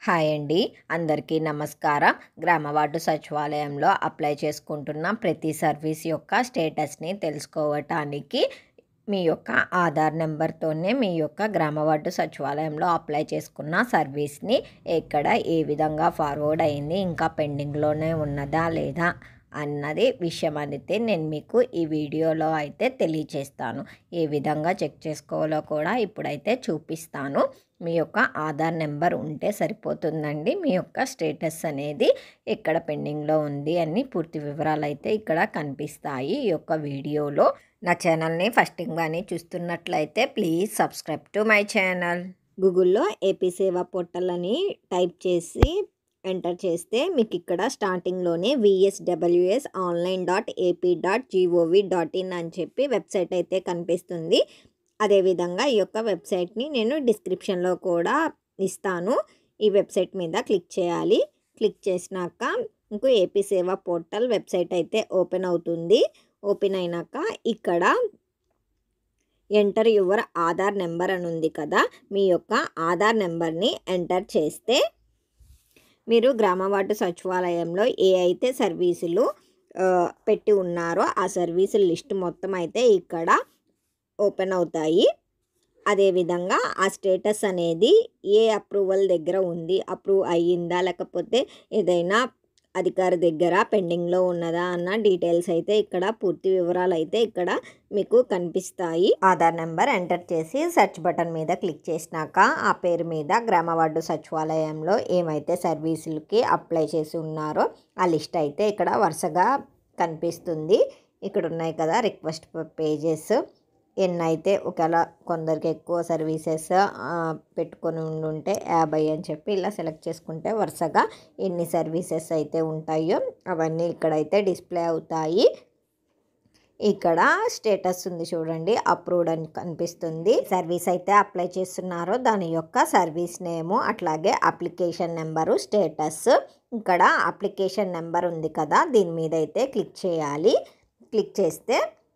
hi అండి అందరికీ నమస్కారం గ్రామ వార్డు సచివాలయంలో అప్లై చేసుకుంటున్న ప్రతి సర్వీస్ యొక్క స్టేటస్ని తెలుసుకోవటానికి మీ యొక్క ఆధార్ నెంబర్తోనే మీ యొక్క గ్రామ వార్డు సచివాలయంలో అప్లై చేసుకున్న సర్వీస్ని ఎక్కడ ఏ విధంగా ఫార్వర్డ్ అయింది ఇంకా పెండింగ్లోనే ఉన్నదా లేదా అన్నది విషయం అయితే నేను మీకు ఈ వీడియోలో అయితే తెలియచేస్తాను ఏ విధంగా చెక్ చేసుకోవాలో కూడా ఇప్పుడైతే చూపిస్తాను మీ యొక్క ఆధార్ నెంబర్ ఉంటే సరిపోతుందండి మీ యొక్క స్టేటస్ అనేది ఎక్కడ పెండింగ్లో ఉంది అని పూర్తి వివరాలు అయితే ఇక్కడ కనిపిస్తాయి ఈ యొక్క వీడియోలో నా ఛానల్ని ఫస్ట్ కానీ చూస్తున్నట్లయితే please subscribe to my channel గూగుల్లో ఏపీ సేవా పోర్టల్ అని టైప్ చేసి ఎంటర్ చేస్తే మీకు ఇక్కడ స్టార్టింగ్లోనే VSWS online dot AP dot GOV dot in అని చెప్పి వెబ్సైట్ అయితే కనిపిస్తుంది అదేవిధంగా ఈ యొక్క వెబ్సైట్ని నేను డిస్క్రిప్షన్లో కూడా ఇస్తాను ఈ వెబ్సైట్ మీద క్లిక్ చేయాలి క్లిక్ చేసినాక ఇంకో ఏపీ సేవా పోర్టల్ వెబ్సైట్ అయితే ఓపెన్ అవుతుంది ఓపెన్ అయినాక ఇక్కడ ఎంటర్ యువర్ ఆధార్ నెంబర్ అని ఉంది కదా మీ యొక్క ఆధార్ నెంబర్ని ఎంటర్ చేస్తే మీరు గ్రామ వార్డు సచివాలయంలో ఏ అయితే సర్వీసులు ఆ, పెట్టి ఉన్నారో ఆ సర్వీసుల లిస్ట్ మొత్తం అయితే ఇక్కడ ఓపెన్ అవుతాయి అదేవిధంగా ఆ స్టేటస్ అనేది ఏ అప్రూవల్ దగ్గర ఉంది అప్రూవ్ అయ్యిందా లేకపోతే ఏదైనా అధికారి దగ్గర పెండింగ్లో ఉన్నదా అన్న డీటెయిల్స్ అయితే ఇక్కడ పూర్తి వివరాలు అయితే ఇక్కడ మీకు కనిపిస్తాయి ఆధార్ నెంబర్ ఎంటర్ చేసి సెర్చ్ బటన్ మీద క్లిక్ చేసినాక ఆ పేరు మీద గ్రామ వార్డు సచివాలయంలో ఏమైతే సర్వీసులకి అప్లై చేసి ఉన్నారో ఆ లిస్ట్ అయితే ఇక్కడ వరుసగా కనిపిస్తుంది ఇక్కడ ఉన్నాయి కదా రిక్వెస్ట్ పేజెస్ ఎన్ని అయితే ఒకవేళ కొందరికి ఎక్కువ సర్వీసెస్ పెట్టుకొని ఉండుంటే యాభై అని చెప్పి ఇలా సెలెక్ట్ చేసుకుంటే వరుసగా ఎన్ని సర్వీసెస్ అయితే ఉంటాయో అవన్నీ ఇక్కడైతే డిస్ప్లే అవుతాయి ఇక్కడ స్టేటస్ ఉంది చూడండి అప్రూవ్డ్ అని కనిపిస్తుంది సర్వీస్ అయితే అప్లై చేస్తున్నారో దాని యొక్క సర్వీస్ నేము అట్లాగే అప్లికేషన్ నెంబరు స్టేటస్ ఇక్కడ అప్లికేషన్ నెంబర్ ఉంది కదా దీని మీద అయితే క్లిక్ చేయాలి క్లిక్ చేస్తే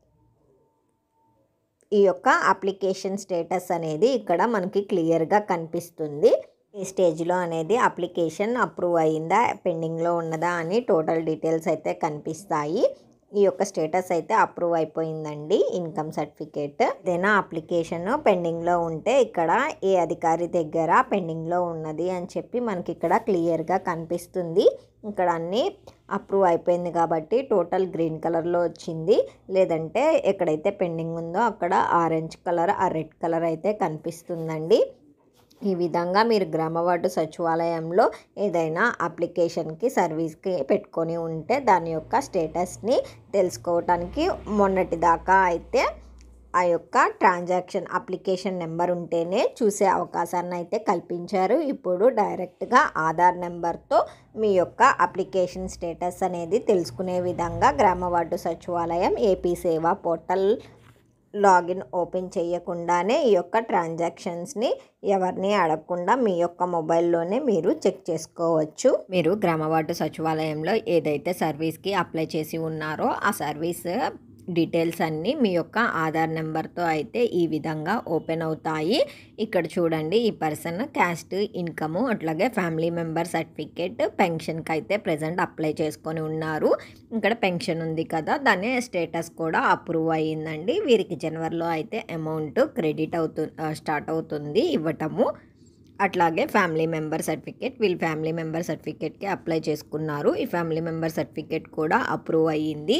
ఈ యొక్క అప్లికేషన్ స్టేటస్ అనేది ఇక్కడ మనకి క్లియర్గా కనిపిస్తుంది ఈ స్టేజ్లో అనేది అప్లికేషన్ అప్రూవ్ అయిందా పెండింగ్లో ఉన్నదా అని టోటల్ డీటెయిల్స్ అయితే కనిపిస్తాయి ఈ యొక్క స్టేటస్ అయితే అప్రూవ్ అయిపోయిందండి ఇన్కమ్ సర్టిఫికేట్ ఏదైనా అప్లికేషన్ పెండింగ్లో ఉంటే ఇక్కడ ఏ అధికారి దగ్గర పెండింగ్లో ఉన్నది అని చెప్పి మనకి ఇక్కడ క్లియర్గా కనిపిస్తుంది ఇక్కడ అన్నీ అప్రూవ్ అయిపోయింది కాబట్టి టోటల్ గ్రీన్ కలర్లో వచ్చింది లేదంటే ఎక్కడైతే పెండింగ్ ఉందో అక్కడ ఆరెంజ్ కలర్ ఆ రెడ్ కలర్ అయితే కనిపిస్తుందండి ఈ విధంగా మీరు గ్రామ వార్డు సచివాలయంలో ఏదైనా అప్లికేషన్కి సర్వీస్కి పెట్టుకొని ఉంటే దాని యొక్క స్టేటస్ని తెలుసుకోవటానికి మొన్నటి దాకా అయితే ఆ యొక్క ట్రాన్సాక్షన్ అప్లికేషన్ నెంబర్ ఉంటేనే చూసే అవకాశాన్ని అయితే కల్పించారు ఇప్పుడు డైరెక్ట్గా ఆధార్ నెంబర్తో మీ యొక్క అప్లికేషన్ స్టేటస్ అనేది తెలుసుకునే విధంగా గ్రామ వార్డు సచివాలయం AP Seva portal login open చేయకుండానే ఈ యొక్క ట్రాన్సాక్షన్స్ని ఎవరిని అడగకుండా మీ యొక్క మొబైల్లోనే మీరు చెక్ చేసుకోవచ్చు మీరు గ్రామ వార్డు సచివాలయంలో ఏదైతే సర్వీస్కి అప్లై చేసి ఉన్నారో ఆ సర్వీస్ డీటెయిల్స్ అన్నీ మీ యొక్క ఆధార్ నెంబర్తో అయితే ఈ విధంగా ఓపెన్ అవుతాయి ఇక్కడ చూడండి ఈ పర్సన్ క్యాస్ట్ ఇన్కము అట్లాగే ఫ్యామిలీ మెంబర్ సర్టిఫికేట్ పెన్షన్కి అయితే ప్రజెంట్ అప్లై చేసుకొని ఉన్నారు ఇక్కడ పెన్షన్ ఉంది కదా దాని స్టేటస్ కూడా అప్రూవ్ అయ్యిందండి వీరికి జనవరిలో అయితే అమౌంట్ క్రెడిట్ అవుతు స్టార్ట్ అవుతుంది ఇవ్వటము అట్లాగే ఫ్యామిలీ మెంబర్ సర్టిఫికేట్ వీళ్ళు ఫ్యామిలీ మెంబర్ సర్టిఫికేట్కి అప్లై చేసుకున్నారు ఈ ఫ్యామిలీ మెంబర్ సర్టిఫికేట్ కూడా అప్రూవ్ అయ్యింది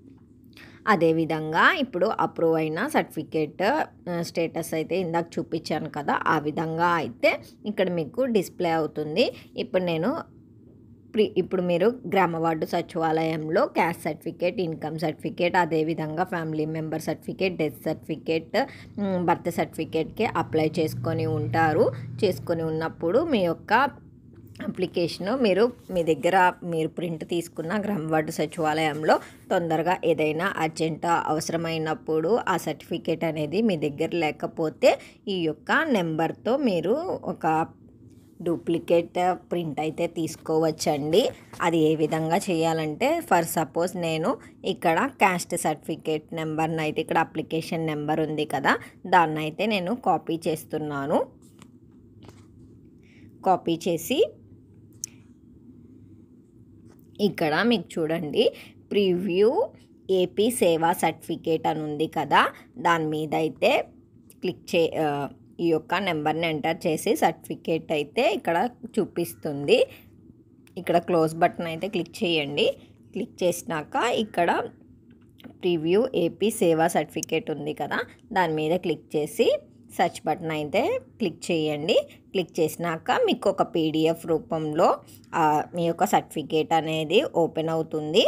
అదేవిధంగా ఇప్పుడు అప్రూవ్ అయిన సర్టిఫికేట్ స్టేటస్ అయితే ఇందాక చూపించాను కదా ఆ విధంగా అయితే ఇక్కడ మీకు డిస్ప్లే అవుతుంది ఇప్పుడు నేను ప్రి ఇప్పుడు మీరు గ్రామ వార్డు సచివాలయంలో క్యాస్ట్ సర్టిఫికేట్ ఇన్కమ్ సర్టిఫికేట్ అదేవిధంగా family member certificate death certificate birth సర్టిఫికేట్కి అప్లై చేసుకొని ఉంటారు చేసుకొని ఉన్నప్పుడు మీ యొక్క అప్లికేషను మీరు మీ దగ్గర మీరు ప్రింట్ తీసుకున్న గ్రామ వార్డు సచివాలయంలో తొందరగా ఏదైనా అర్జెంట్ అవసరమైనప్పుడు ఆ సర్టిఫికేట్ అనేది మీ దగ్గర లేకపోతే ఈ యొక్క నెంబర్తో మీరు ఒక డూప్లికేట్ ప్రింట్ అయితే తీసుకోవచ్చండి అది ఏ విధంగా చేయాలంటే ఫర్ సపోజ్ నేను ఇక్కడ క్యాస్ట్ సర్టిఫికేట్ నెంబర్ని అయితే ఇక్కడ అప్లికేషన్ నెంబర్ ఉంది కదా దాన్ని అయితే నేను కాపీ చేస్తున్నాను కాపీ చేసి ఇక్కడ మీకు చూడండి ప్రివ్యూ ఏపీ సేవా సర్టిఫికేట్ అని ఉంది కదా దాని మీద అయితే క్లిక్ చే ఆ, ఈ యొక్క నెంబర్ని ఎంటర్ చేసి సర్టిఫికేట్ అయితే ఇక్కడ చూపిస్తుంది ఇక్కడ క్లోజ్ బటన్ అయితే క్లిక్ చేయండి క్లిక్ చేసినాక ఇక్కడ ప్రివ్యూ ఏపీ సేవా సర్టిఫికేట్ ఉంది కదా దాని మీద క్లిక్ చేసి సెర్చ్ బటన్ అయితే క్లిక్ చేయండి క్లిక్ చేసినాక మీకు ఒక పీడిఎఫ్ రూపంలో ఆ, మీ యొక్క సర్టిఫికేట్ అనేది ఓపెన్ అవుతుంది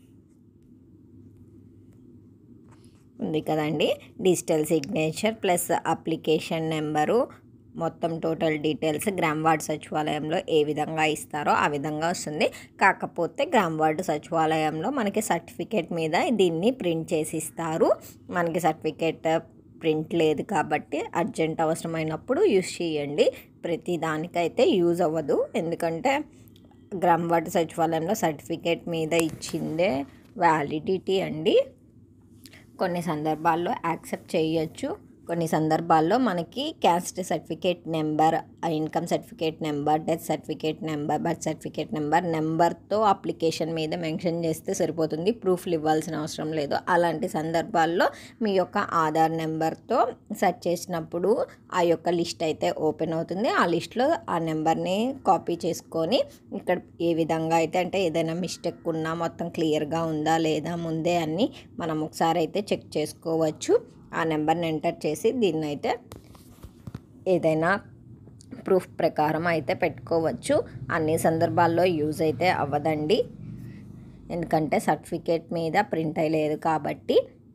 ఉంది కదండి digital signature plus application number మొత్తం టోటల్ డీటెయిల్స్ గ్రామ్ వార్డ్ సచివాలయంలో ఏ విధంగా ఇస్తారో ఆ విధంగా వస్తుంది కాకపోతే గ్రామ్ వార్డ్ సచివాలయంలో మనకి సర్టిఫికేట్ మీద దీన్ని ప్రింట్ చేసి ఇస్తారు మనకి సర్టిఫికేట్ ప్రింట్ లేదు కాబట్టి అర్జెంట్ అవసరమైనప్పుడు యూస్ చేయండి ప్రతి దానికైతే యూజ్ అవ్వదు ఎందుకంటే గ్రామ్ వార్డ్ సచివాలయంలో సర్టిఫికేట్ మీద ఇచ్చిందే వ్యాలిడిటీ అండి కొన్ని సందర్భాల్లో యాక్సెప్ట్ చేయొచ్చు కొన్ని సందర్భాల్లో మనకి caste certificate number income certificate number death certificate number birth certificate number number application మీద మెన్షన్ చేస్తే సరిపోతుంది ప్రూఫ్లు ఇవ్వాల్సిన అవసరం లేదు అలాంటి సందర్భాల్లో మీ యొక్క ఆధార్ నెంబర్తో సెర్చ్ చేసినప్పుడు ఆ యొక్క లిస్ట్ అయితే ఓపెన్ అవుతుంది ఆ లిస్ట్లో ఆ నెంబర్ని కాపీ చేసుకొని ఇక్కడ ఏ విధంగా అయితే అంటే ఏదైనా మిస్టేక్ ఉన్నా మొత్తం క్లియర్గా ఉందా లేదా ముందే అన్ని మనం ఒకసారి అయితే చెక్ చేసుకోవచ్చు ఆ నెంబర్ని ఎంటర్ చేసి దీన్ని అయితే ఏదైనా ప్రూఫ్ ప్రకారం అయితే పెట్టుకోవచ్చు అన్ని సందర్భాల్లో యూజ్ అయితే అవ్వదండి ఎందుకంటే సర్టిఫికేట్ మీద ప్రింట్ అయ్యలేదు కాబట్టి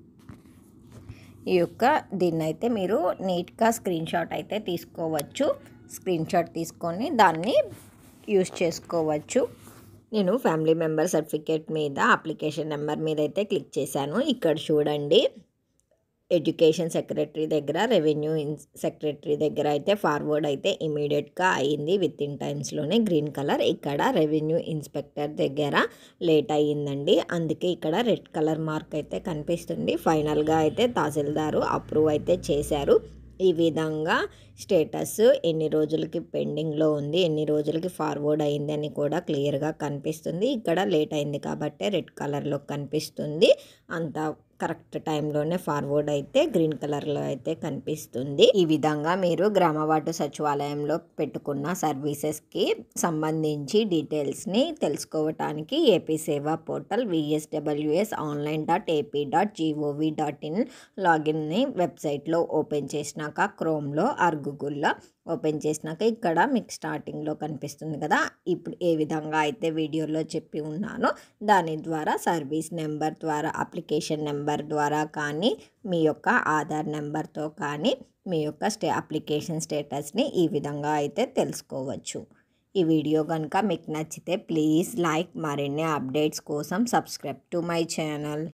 ఈ యొక్క దీన్ని అయితే మీరు నీట్గా స్క్రీన్ షాట్ అయితే తీసుకోవచ్చు స్క్రీన్ షాట్ తీసుకొని దాన్ని యూస్ చేసుకోవచ్చు నేను ఫ్యామిలీ మెంబర్ సర్టిఫికేట్ మీద అప్లికేషన్ నెంబర్ మీద అయితే క్లిక్ చేశాను ఇక్కడ చూడండి ఎడ్యుకేషన్ సెక్రటరీ దగ్గర రెవెన్యూ ఇన్ సెక్రటరీ దగ్గర అయితే ఫార్వర్డ్ అయితే ఇమీడియట్గా అయ్యింది విత్ ఇన్ టైమ్స్లోనే గ్రీన్ కలర్ ఇక్కడ రెవెన్యూ ఇన్స్పెక్టర్ దగ్గర లేట్ అయ్యిందండి అందుకే ఇక్కడ రెడ్ కలర్ మార్క్ అయితే కనిపిస్తుంది ఫైనల్గా అయితే తహసీల్దారు అప్రూవ్ అయితే చేశారు ఈ విధంగా స్టేటస్ ఎన్ని రోజులకి పెండింగ్లో ఉంది ఎన్ని రోజులకి ఫార్వర్డ్ అయిందని కూడా క్లియర్గా కనిపిస్తుంది ఇక్కడ లేట్ అయింది కాబట్టి రెడ్ కలర్లో కనిపిస్తుంది అంత కరెక్ట్ టైంలోనే ఫార్వర్డ్ అయితే గ్రీన్ కలర్లో అయితే కనిపిస్తుంది ఈ విధంగా మీరు గ్రామ వార్డు సచివాలయంలో పెట్టుకున్న సర్వీసెస్కి సంబంధించి డీటెయిల్స్ని తెలుసుకోవటానికి AP Seva portal VSWS online dot AP dot GOV dot in లాగిన్ని వెబ్సైట్లో ఓపెన్ చేసినాక క్రోమ్లో ఆర్ గూగుల్లో ఓపెన్ చేసినాక ఇక్కడ మీకు స్టార్టింగ్లో కనిపిస్తుంది కదా ఇప్పుడు ఏ విధంగా అయితే వీడియోలో చెప్పి ఉన్నానో దాని ద్వారా సర్వీస్ నెంబర్ ద్వారా అప్లికేషన్ నెంబర్ ద్వారా కానీ మీ యొక్క ఆధార్ నెంబర్తో కానీ మీ యొక్క స్టే అప్లికేషన్ స్టేటస్ని ఈ విధంగా అయితే తెలుసుకోవచ్చు ఈ వీడియో కనుక మీకు నచ్చితే ప్లీజ్ లైక్ మరిన్ని అప్డేట్స్ కోసం సబ్స్క్రైబ్ టు మై ఛానల్